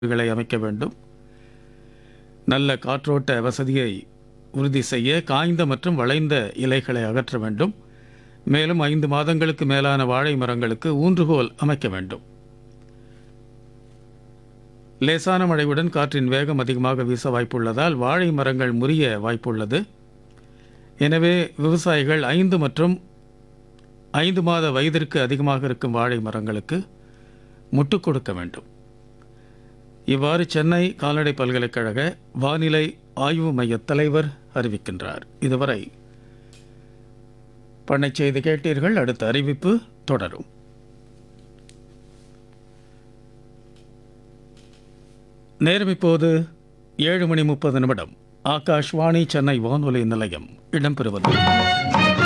களை அமைக்க வேண்டும் நல்ல காற்றோட்ட வசதியை உறுதி செய்ய காய்ந்த மற்றும் வளைந்த இலைகளை அகற்ற வேண்டும் மேலும் ஐந்து மாதங்களுக்கு மேலான வாழை மரங்களுக்கு ஊன்றுகோல் அமைக்க வேண்டும் லேசான மழையுடன் காற்றின் வேகம் அதிகமாக வீச வாய்ப்புள்ளதால் வாழை மரங்கள் முறிய வாய்ப்புள்ளது எனவே விவசாயிகள் ஐந்து மற்றும் ஐந்து மாத வயதிற்கு அதிகமாக இருக்கும் வாழை மரங்களுக்கு முட்டு கொடுக்க வேண்டும் இவ்வாறு சென்னை கால்நடை பல்கலைக்கழக வானிலை ஆய்வு மைய தலைவர் அறிவிக்கின்றார் இதுவரை பண்ணைச் செய்தி கேட்டீர்கள் அடுத்த அறிவிப்பு தொடரும் நேரம் இப்போது ஏழு மணி முப்பது நிமிடம் ஆகாஷ்வாணி சென்னை வானொலி நிலையம் இடம்பெறுவது